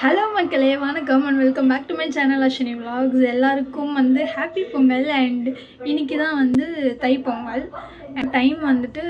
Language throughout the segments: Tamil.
ஹலோ மக்களே வணக்கம் and welcome back to my channel Ashwini vlogs எல்லாருக்கும் வந்து ஹாப்பி பொங்கல் அண்ட் இன்னைக்கு தான் வந்து தை பொங்கல் டைம் வந்துட்டு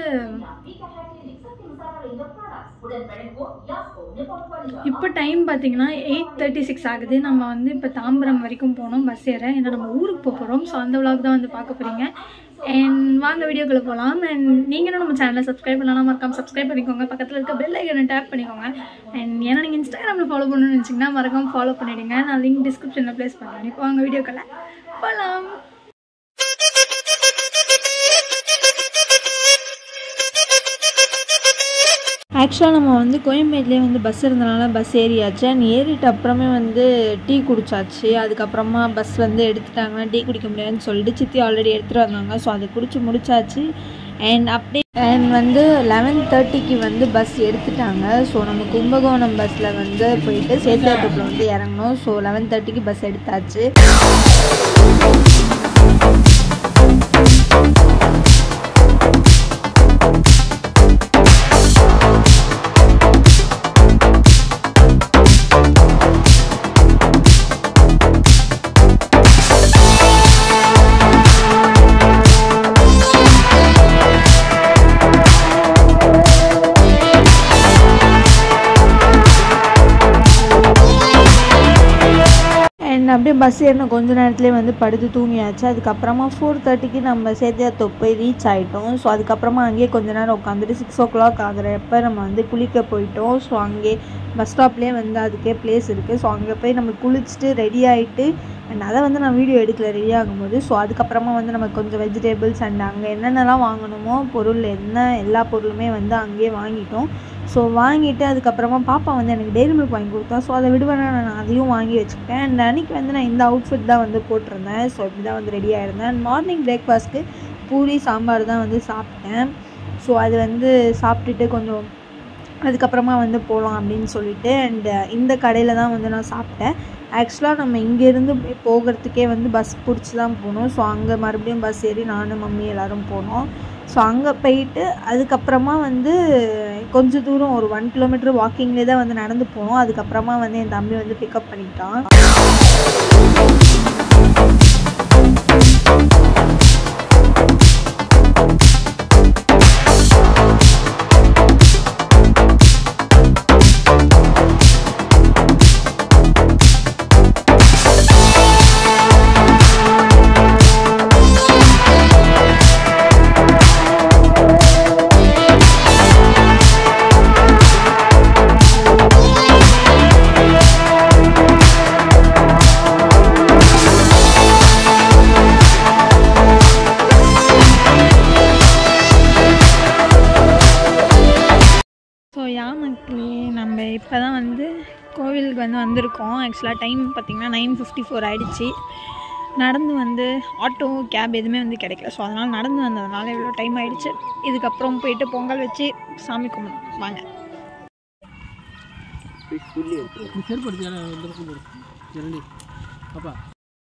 இப்போ டைம் பார்த்தீங்கன்னா எயிட் தேர்ட்டி சிக்ஸ் ஆகுது நம்ம வந்து இப்போ தாம்பரம் வரைக்கும் போனோம் பஸ் ஏற ஏன்னா நம்ம ஊருக்கு போக போகிறோம் ஸோ அந்த vlog தான் வந்து பார்க்க போகிறீங்க அண்ட் வாங்க வீடியோக்குள்ளே போகலாம் அண்ட் நீங்களும் நம்ம சேனலை சப்ஸ்கிரைப் பண்ணலாம் மறக்காம சப்ஸ்கிரைப் பண்ணிக்கோங்க பக்கத்தில் இருக்க பெல் ஐக்கனை டேப் பண்ணிக்கோங்க அண்ட் ஏன்னா நீங்கள் இன்ஸ்டாகிராமில் ஃபாலோ பண்ணணும்னு நினச்சிங்கன்னா மறக்காம ஃபாலோ பண்ணிவிடுங்க நான் லிங்க் டிஸ்கிரிப்ஷனில் ப்ளேஸ் பண்ணுறேன் இப்போ வாங்க வீடியோக்குள்ளே போகலாம் ஆக்சுவலாக நம்ம வந்து கோயம்பேட்லேயே வந்து பஸ் இருந்தனால பஸ் ஏறியாச்சு அண்ட் ஏறிட்டு அப்புறமே வந்து டீ குடிச்சாச்சு அதுக்கப்புறமா பஸ் வந்து எடுத்துட்டாங்கன்னா டீ குடிக்க முடியாதுன்னு சொல்லிட்டு சித்தி ஆல்ரெடி எடுத்துகிட்டு வந்தாங்க ஸோ அதை குடிச்சு முடிச்சாச்சு அண்ட் அப்படியே அண்ட் வந்து லெவன் தேர்ட்டிக்கு வந்து பஸ் எடுத்துட்டாங்க ஸோ நம்ம கும்பகோணம் பஸ்ஸில் வந்து போயிட்டு சேத்தாத்தூரில் வந்து இறங்கணும் ஸோ லெவன் தேர்ட்டிக்கு பஸ் எடுத்தாச்சு அண்ட் அப்படியே பஸ் ஏறின கொஞ்ச நேரத்துலேயே வந்து படுத்து தூங்கியாச்சு அதுக்கப்புறமா ஃபோர் தேர்ட்டிக்கு நம்ம சேத்தியாத்தோ போய் ரீச் ஆகிட்டோம் ஸோ அதுக்கப்புறமா அங்கேயே கொஞ்ச நேரம் உட்காந்துட்டு சிக்ஸ் ஓ கிளாக் ஆகுறப்ப நம்ம வந்து குளிக்க போயிட்டோம் ஸோ அங்கே பஸ் ஸ்டாப்லேயே வந்து அதுக்கே பிளேஸ் இருக்குது ஸோ அங்கே போய் நம்ம குளிச்சுட்டு ரெடி ஆகிட்டு அண்ட் அதை வந்து நான் வீடியோ எடுக்கல ரெடி ஆகும்போது ஸோ அதுக்கப்புறமா வந்து நம்ம கொஞ்சம் வெஜிடபிள்ஸ் அண்ட் அங்கே என்னென்னலாம் வாங்கணுமோ பொருள் என்ன எல்லா பொருளுமே வந்து அங்கேயே வாங்கிட்டோம் ஸோ வாங்கிட்டு அதுக்கப்புறமா பாப்பா வந்து எனக்கு டெய்ரி மில்க் வாங்கி கொடுத்தா ஸோ அதை விடுவேனா நான் அதையும் வாங்கி வச்சுக்கிட்டேன் அண்ட் அன்றைக்கி வந்து நான் இந்த அவுட்ஃபிட் தான் வந்து போட்டிருந்தேன் ஸோ இப்படி தான் வந்து ரெடி ஆகிருந்தேன் and morning breakfast puri sambar தான் வந்து சாப்பிட்டேன் ஸோ அது வந்து சாப்பிட்டுட்டு கொஞ்சம் அதுக்கப்புறமா வந்து போகலாம் அப்படின்னு சொல்லிட்டு அண்ட் இந்த கடையில் தான் வந்து நான் சாப்பிட்டேன் ஆக்சுவலாக நம்ம இங்கேருந்து போகிறதுக்கே வந்து பஸ் பிடிச்சி தான் போகணும் ஸோ அங்கே மறுபடியும் பஸ் ஏறி நானும் மம்மி எல்லோரும் போனோம் ஸோ அங்கே போயிட்டு அதுக்கப்புறமா வந்து கொஞ்சம் தூரம் ஒரு ஒன் கிலோமீட்டர் வாக்கிங்லேயே தான் வந்து நடந்து போனோம் அதுக்கப்புறமா வந்து என் தம்பி வந்து பிக்கப் பண்ணிட்டான் ஸோ யா மக்களே நம்ம இப்போ தான் வந்து கோவிலுக்கு வந்து வந்திருக்கோம் ஆக்சுவலாக டைம் பார்த்திங்கன்னா நைன் ஃபிஃப்டி ஃபோர் ஆகிடுச்சி நடந்து வந்து ஆட்டோ கேப் எதுவுமே வந்து கிடைக்கல ஸோ அதனால் நடந்து வந்ததுனால இவ்வளோ டைம் ஆகிடுச்சு இதுக்கப்புறம் போயிட்டு பொங்கல் வச்சு சாமி கும்பிடணும் வாங்க செருப்படுத்தி இந்த பக்கம் போடு இரண்டு பாப்பா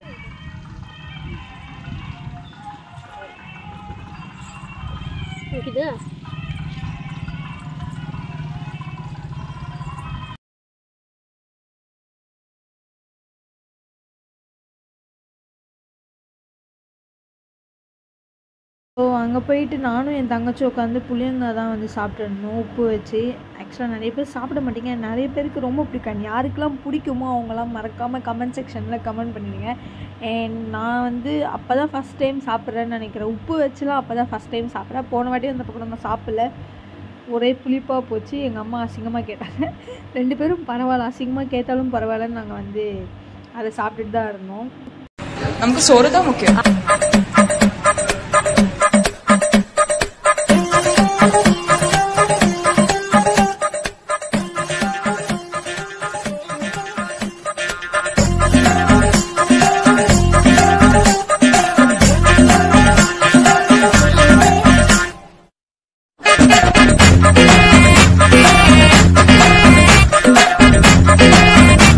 ஸோ அங்கே போயிட்டு நானும் என் தங்கச்சி உட்காந்து புளியங்காய் தான் வந்து சாப்பிட்டுருந்தோம் உப்பு வச்சு ஆக்சுவலாக நிறைய பேர் சாப்பிட மாட்டீங்க நிறைய பேருக்கு ரொம்ப பிடிக்கும் யாருக்கெல்லாம் பிடிக்குமோ அவங்களாம் மறக்காமல் கமெண்ட் செக்ஷனில் கமெண்ட் பண்ணிடுங்க அண்ட் நான் வந்து அப்போ தான் ஃபஸ்ட் டைம் சாப்பிட்றேன்னு நினைக்கிறேன் உப்பு வச்சுலாம் அப்போ தான் ஃபஸ்ட் டைம் சாப்பிட்றேன் போன வாட்டி அந்த பக்கம் நான் சாப்பிடல ஒரே புளிப்பாக போச்சு எங்கள் அம்மா அசிங்கமாக கேட்டாங்க ரெண்டு பேரும் பரவாயில்ல அசிங்கமாக கேட்டாலும் பரவாயில்லன்னு நாங்கள் வந்து அதை சாப்பிட்டுட்டு தான் இருந்தோம் നമുക്ക് സോറ് தான் முக்கியம்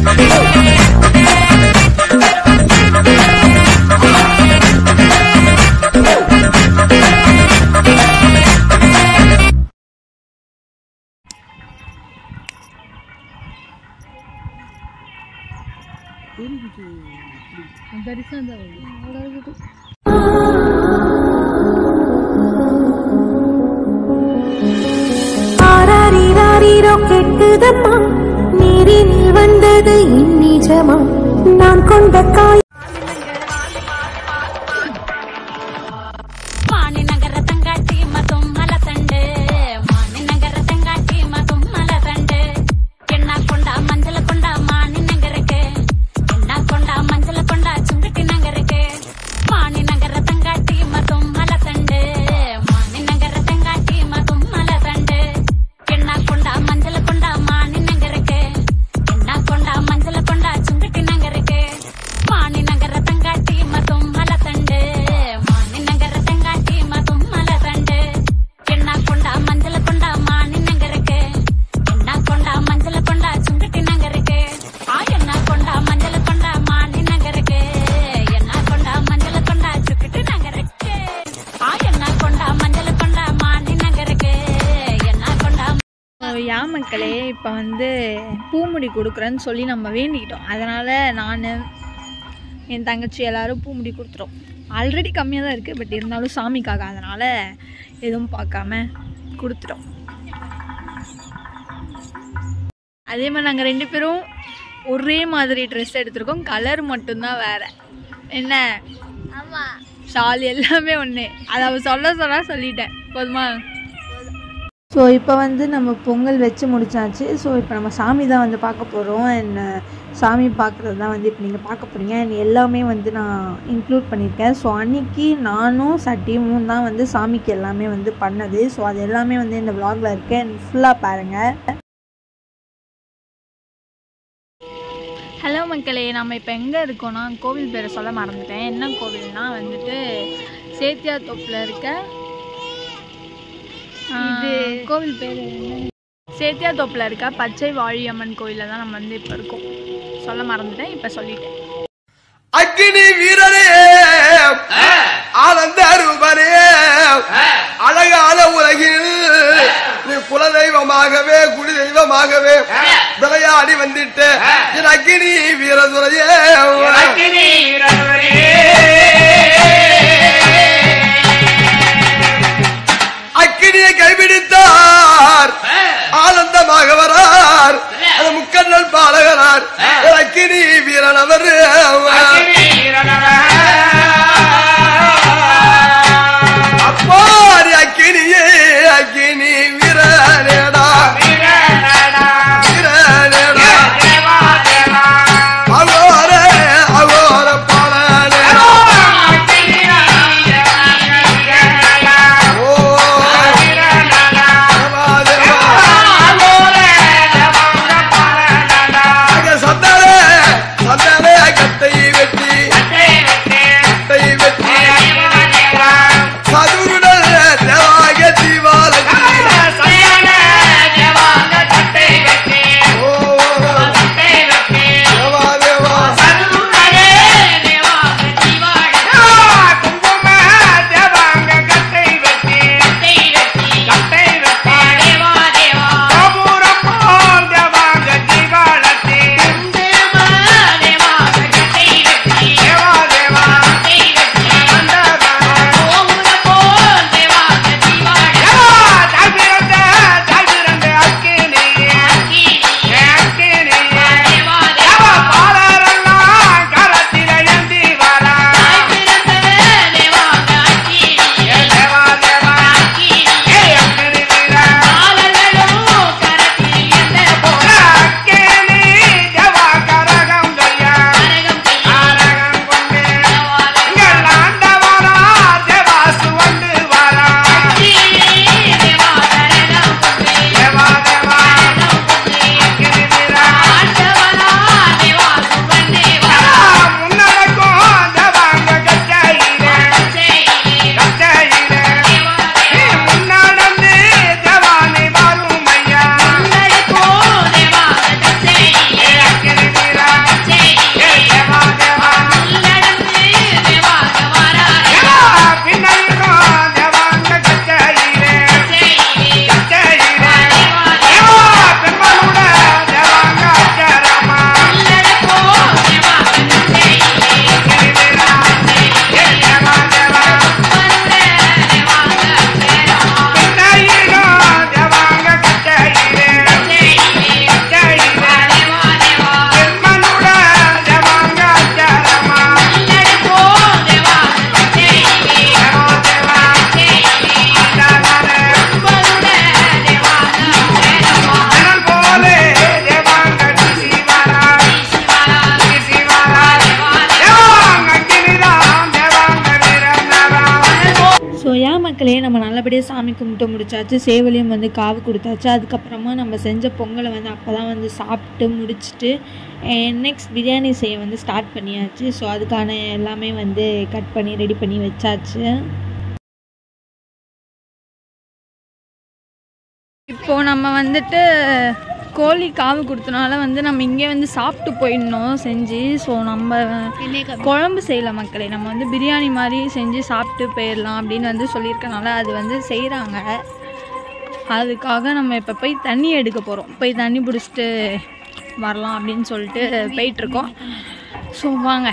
Thank தரிசனம் தான் ஆராரிராரிரோ கெட்டுதம்மா நீரினில் வந்தது என் நிஜமா நான் கொண்ட காய் மாநிநகர தங்காட்டி மதும் மலத்தண்டு மாநிநகர தங்காட்டி மதும் மலத்தண்டு என்ன கொண்டா மஞ்சள கொண்டா மாநிநகருக்கு என்ன கொண்டா மஞ்சள கொண்டா சுங்கட்டி நகருக்கு மாநிநகர தங்காட்டி மதும் மலத்தண்டு மாநிநகர தங்காட்டி மதும் மலத்தண்டு என்ன கொண்டா மஞ்சள கொண்டா மாநிநகருக்கு என்ன கொண்டா மஞ்சள கொண்டா சுங்கட்டி நகருக்கு மாநிநகர தங்காட்டி மதும் மலத்தண்டு மாநிநகர தங்காட்டி மதும் மலத்தண்டு என்ன கொண்டா மஞ்சள கொண்டா மாநிநகருக்கு என்ன கொண்டா மஞ்சள கொண்டா சுங்கட்டி நகருக்கு ஆ என்ன கொண்டா மஞ்சள கொண்டா மாநிநகருக்கு என்ன கொண்டா மஞ்சள கொண்டா சுக்கிட்டு நகருக்கு ஆ என்ன கொண்டா மஞ்சள கொண்டா மாநிநகருக்கு என்ன கொண்டா யா மக்களே இப்போ வந்து பூமுடி கொடுக்குறேன்னு சொல்லி நம்ம வேண்டிக்கிட்டோம் அதனால் நான் என் தங்கச்சி எல்லாரும் பூமுடி கொடுத்துட்டோம் ஆல்ரெடி கம்மியாக தான் இருக்குது பட் இருந்தாலும் சாமிக்காக அதனால் எதுவும் பார்க்காம கொடுத்துட்டோம் அதே மாதிரி நாங்கள் ரெண்டு பேரும் ஒரே மாதிரி ட்ரெஸ் எடுத்திருக்கோம் கலர் மட்டும்தான் வேற என்ன ஆமாம் ஷால் எல்லாமே ஒன்று அதை அவ சொல்ல சொன்னா சொல்லிட்டேன் போதுமா ஸோ இப்போ வந்து நம்ம பொங்கல் வச்சு முடிச்சாச்சு ஸோ இப்போ நம்ம சாமி தான் வந்து பார்க்க போகிறோம் அண்ட் சாமி பார்க்குறது தான் வந்து இப்போ நீங்கள் பார்க்க போகிறீங்க அண்ட் எல்லாமே வந்து நான் இன்க்ளூட் பண்ணியிருக்கேன் ஸோ அன்னைக்கு நானும் சட்டியும் தான் வந்து சாமிக்கு எல்லாமே வந்து பண்ணது ஸோ அது எல்லாமே வந்து இந்த vlogல இருக்கு அண்ட் ஃபுல்லாக பாருங்கள் ஹலோ மக்களே நம்ம இப்போ எங்கே இருக்கோம்னா கோவில் பேரை சொல்ல மறந்துட்டேன் என்ன கோவில்னா வந்துட்டு சேத்தியா தோப்பில் இருக்க இது கோவில் பேர் சேத்தியா தோப்பில் இருக்க பச்சை வாழியம்மன் கோயிலில் தான் நம்ம வந்து இப்போ இருக்கோம் சொல்ல மறந்துட்டேன் இப்போ சொல்லிட்டேன் அக்னி வீரரே ஆனந்த ரூபரே அழகான உலகில் நீ குல தெய்வமாகவே குடி தெய்வமாகவே விளையாடி வந்துட்ட என் அக்னி வீரதுரையே அக்கினியை கைபிடித்தார் ஆனந்தமாக வரார் அது முக்கண்ணல் பாலகரார் என் அக்கினி வீரன் அவர் அப்பாரி அக்கினியே அக்கினி வீரனேடா வீரனேடா அகோர அகோர பாலனேடா ஓ தேவா, தேவா. அங்க சந்தானே சந்தானே கட்டை வெட்டி மக்களே நம்ம நல்லபடியாக சாமி கும்பிட்டு முடிச்சாச்சு சேவலையும் வந்து காவு கொடுத்தாச்சு அதுக்கப்புறமா நம்ம செஞ்ச பொங்கலை வந்து அப்போ தான் வந்து சாப்பிட்டு முடிச்சுட்டு நெக்ஸ்ட் பிரியாணி செய்ய வந்து ஸ்டார்ட் பண்ணியாச்சு ஸோ அதுக்கான எல்லாமே வந்து கட் பண்ணி ரெடி பண்ணி வச்சாச்சு இப்போது நம்ம வந்துட்டு கோழி காவு கொடுத்தனால வந்து நம்ம இங்கே வந்து சாப்பிட்டு போயிடணும் செஞ்சு ஸோ நம்ம குழம்பு செய்யல மக்களே நம்ம வந்து பிரியாணி மாதிரி செஞ்சு சாப்பிட்டு போயிடலாம் அப்படின்னு வந்து சொல்லியிருக்கனால அது வந்து செய்கிறாங்க அதுக்காக நம்ம இப்போ போய் தண்ணி எடுக்க போகிறோம் போய் தண்ணி பிடிச்சிட்டு வரலாம் அப்படின்னு சொல்லிட்டு போயிட்டுருக்கோம் ஸோ வாங்க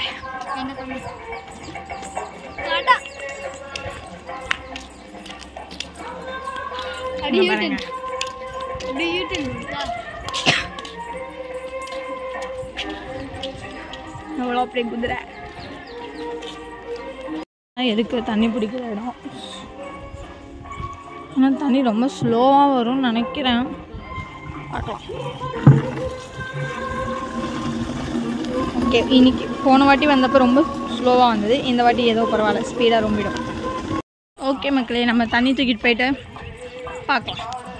இங்க பாருங்க. எவ்வளோ அப்படி குதிரை எதுக்கு தண்ணி பிடிக்கிற இடம் ஆனால் தண்ணி ரொம்ப ஸ்லோவாக வரும்னு நினைக்கிறேன் பார்க்கலாம் ஓகே இன்னைக்கு போன வாட்டி வந்தப்போ ரொம்ப ஸ்லோவாக வந்தது இந்த வாட்டி ஏதோ பரவாயில்ல ஸ்பீடாக ரொம்பிடும் ஓகே மக்களே நம்ம தண்ணி தூக்கிட்டு போயிட்டு பார்க்கலாம்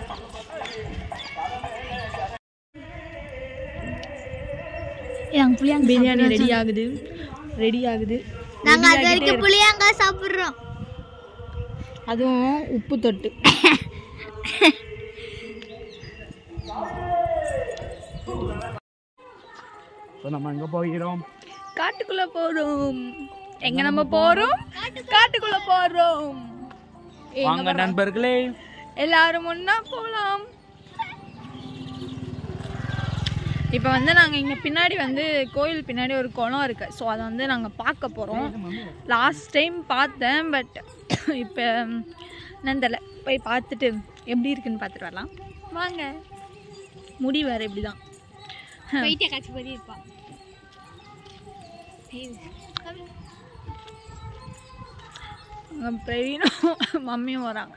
பிரியாணி ரெடி ஆகுது ரெடி ஆகுது நாங்க அது வரைக்கும் புளியாங்காய் சாப்பிடுறோம் அதுவும் உப்பு தொட்டு நம்ம எங்க போகிறோம் காட்டுக்குள்ள போறோம் எங்க நம்ம போறோம் காட்டுக்குள்ள போறோம் எங்க வாங்க போறோம்? நண்பர்களே எல்லாரும் ஒண்ணா போலாம் இப்போ வந்து நாங்கள் இங்கே பின்னாடி வந்து கோயில் பின்னாடி ஒரு குளம் இருக்கு ஸோ அதை வந்து நாங்கள் பார்க்க போகிறோம் லாஸ்ட் டைம் பார்த்தேன் பட் இப்போ என்னன்னு தெரியல போய் பார்த்துட்டு எப்படி இருக்குன்னு பார்த்துட்டு வரலாம் வாங்க முடி வேறு இப்படி தான் வெயிட்டை காட்சி பண்ணி இருப்பா பிரவீனும் மம்மியும் வராங்க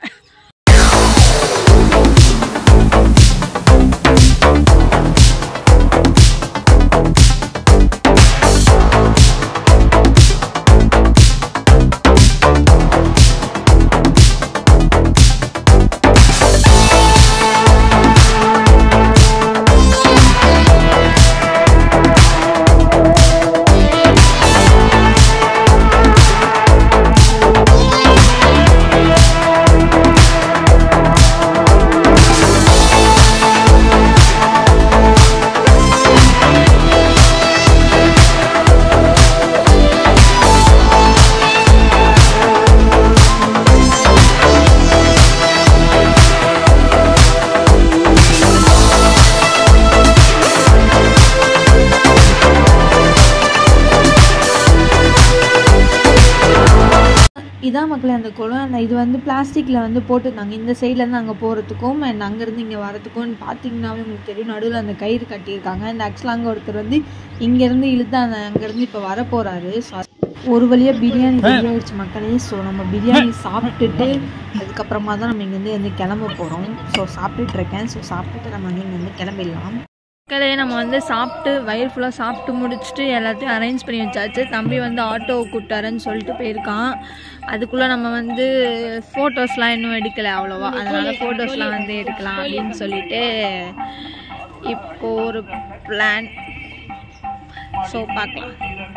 இதான் மக்களே அந்த குளம் அந்த இது வந்து பிளாஸ்டிக்கில் வந்து போட்டுருந்தாங்க இந்த சைட்லேருந்து அங்கே போகிறதுக்கும் அண்ட் அங்கேருந்து இங்கே வரதுக்கும் பார்த்தீங்கன்னாவே உங்களுக்கு தெரியும் நடுவில் அந்த கயிறு கட்டியிருக்காங்க அந்த ஆக்சுவலாக அங்கே ஒருத்தர் வந்து இங்கேருந்து இழுத்து அந்த அங்கேருந்து இப்போ வர போகிறாரு ஸோ ஒரு வழியாக பிரியாணி ரெடி ஆயிடுச்சு மக்களே ஸோ நம்ம பிரியாணி சாப்பிட்டுட்டு அதுக்கப்புறமா தான் நம்ம இங்கேருந்து வந்து கிளம்ப போகிறோம் ஸோ சாப்பிட்டுட்டு இருக்கேன் ஸோ சாப்பிட்டுட்டு நம்ம வந்து இங்கேருந்து கிளம்பிடலாம் மக்களே நம்ம வந்து சாப்பிட்டு வயிறு ஃபுல்லாக சாப்பிட்டு முடிச்சுட்டு எல்லாத்தையும் அரேஞ்ச் பண்ணி வச்சாச்சு தம்பி வந்து ஆட்டோ கூட்டாரன்னு சொல்லிட்டு போயிருக்கான் அதுக்குள்ளே நம்ம வந்து ஃபோட்டோஸ்லாம் இன்னும் எடுக்கலை அவ்வளோவா அதனால் ஃபோட்டோஸ்லாம் வந்து எடுக்கலாம் அப்படின்னு சொல்லிட்டு இப்போ ஒரு பிளான் ஸோ பார்க்கலாம்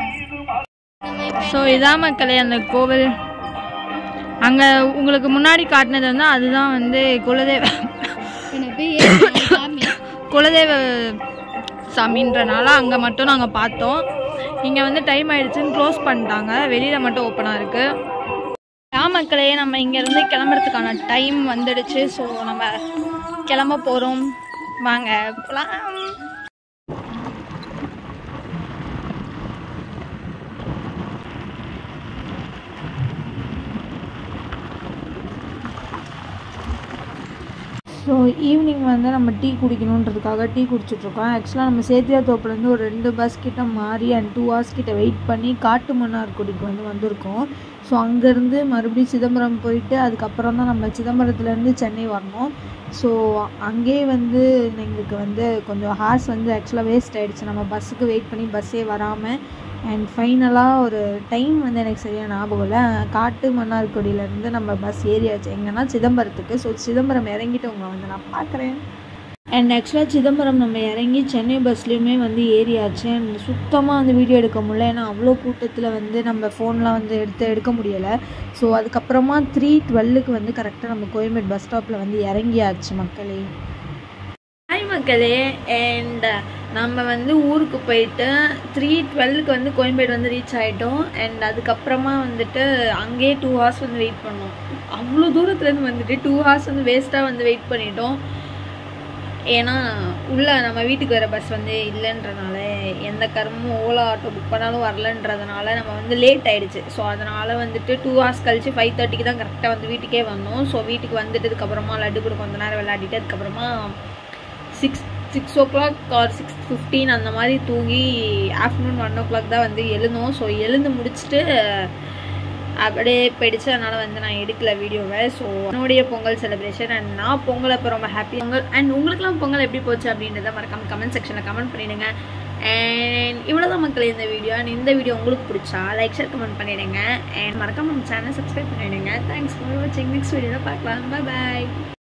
ஸோ இதான் மக்களே அந்த கோவில் அங்கே உங்களுக்கு முன்னாடி காட்டினது வந்து அதுதான் வந்து குலதெய்வ குலதெய்வ சாமின்றனால அங்கே மட்டும் நாங்கள் பார்த்தோம் இங்கே வந்து டைம் ஆயிடுச்சுன்னு க்ளோஸ் பண்ணிட்டாங்க வெளியில் மட்டும் ஓப்பனாக இருக்குது ஆ மக்களே நம்ம இங்கேருந்து கிளம்புறதுக்கான டைம் வந்துடுச்சு ஸோ நம்ம கிளம்ப போகிறோம் வாங்க போகலாம் ஸோ ஈவினிங் வந்து நம்ம டீ குடிக்கணுன்றதுக்காக டீ குடிச்சிட்ருக்கோம் ஆக்சுவலாக நம்ம சேத்தியா தோப்புலேருந்து ஒரு ரெண்டு பஸ் கிட்ட மாறி அண்ட் டூ ஹவர்ஸ் கிட்ட வெயிட் பண்ணி காட்டு மன்னார்குடிக்கு வந்து வந்திருக்கோம் ஸோ அங்கேருந்து மறுபடியும் சிதம்பரம் போயிட்டு அதுக்கப்புறம் தான் நம்ம சிதம்பரத்துலேருந்து சென்னை வரணும் ஸோ அங்கேயே வந்து எங்களுக்கு வந்து கொஞ்சம் ஹார்ஸ் வந்து ஆக்சுவலாக வேஸ்ட் ஆகிடுச்சு நம்ம பஸ்ஸுக்கு வெயிட் பண்ணி பஸ்ஸே வராமல் அண்ட் ஃபைனலாக ஒரு டைம் வந்து எனக்கு சரியாக ஞாபகம் இல்லை காட்டு மன்னார்குடியிலேருந்து நம்ம பஸ் ஏறியாச்சு எங்கன்னா சிதம்பரத்துக்கு ஸோ சிதம்பரம் இறங்கிட்டு உங்களை வந்து நான் பார்க்குறேன் அண்ட் ஆக்சுவலாக சிதம்பரம் நம்ம இறங்கி சென்னை பஸ்லேயுமே வந்து ஏறியாச்சு அண்ட் சுத்தமாக வந்து வீடியோ எடுக்க முடியல ஏன்னா அவ்வளோ கூட்டத்தில் வந்து நம்ம ஃபோன்லாம் வந்து எடுத்து எடுக்க முடியலை ஸோ அதுக்கப்புறமா த்ரீ டுவெல்லுக்கு வந்து கரெக்டாக நம்ம கோயம்பேடு பஸ் ஸ்டாப்பில் வந்து இறங்கியாச்சு மக்களே ஹாய் மக்களே அண்ட் நம்ம வந்து ஊருக்கு போயிட்டு த்ரீ டுவெல்லுக்கு வந்து கோயம்பேடு வந்து ரீச் ஆகிட்டோம் அண்ட் அதுக்கப்புறமா வந்துட்டு அங்கேயே டூ ஹவர்ஸ் வந்து வெயிட் பண்ணோம் அவ்வளோ தூரத்துலேருந்து வந்துட்டு டூ ஹவர்ஸ் வந்து வேஸ்ட்டாக வந்து வெயிட் பண்ணிட்டோம் ஏன்னா உள்ள நம்ம வீட்டுக்கு வர பஸ் வந்து இல்லைன்றனால எந்த கருமும் ஓலா ஆட்டோ புக் பண்ணாலும் வரலன்றதுனால நம்ம வந்து லேட் ஆயிடுச்சு ஸோ அதனால் வந்துட்டு டூ ஹவர்ஸ் கழிச்சு ஃபைவ் தேர்ட்டிக்கு தான் கரெக்டாக வந்து வீட்டுக்கே வந்தோம் ஸோ வீட்டுக்கு வந்துட்டதுக்கப்புறமா லட்டு கூட கொஞ்ச நேரம் விளையாடிட்டு அதுக்கப்புறமா six six o'clock or six fifteen அந்த மாதிரி தூங்கி ஆஃப்டர்நூன் ஒன் ஓ கிளாக் தான் வந்து எழுந்தோம் ஸோ எழுந்து முடிச்சுட்டு அப்படியே போயிடுச்சு அதனால் வந்து நான் எடுக்கல வீடியோவை ஸோ என்னுடைய பொங்கல் செலிப்ரேஷன் அண்ட் நான் பொங்கல் அப்போ ரொம்ப ஹாப்பி பொங்கல் அண்ட் உங்களுக்குலாம் பொங்கல் எப்படி போச்சு அப்படின்றத மறக்காம கமெண்ட் செக்ஷனில் கமெண்ட் பண்ணிடுங்க அண்ட் இவ்வளோதான் மக்கள் இந்த வீடியோ அண்ட் இந்த வீடியோ உங்களுக்கு பிடிச்சா லைக் ஷேர் கமெண்ட் பண்ணிடுங்க அண்ட் மறக்காம நம்ம சேனல் சப்ஸ்கிரைப் பண்ணிடுங்க தேங்க்ஸ் ஃபார் வாட்சிங் நெக்ஸ்ட் வீடியோவில் பார்க்கலாம் பாய்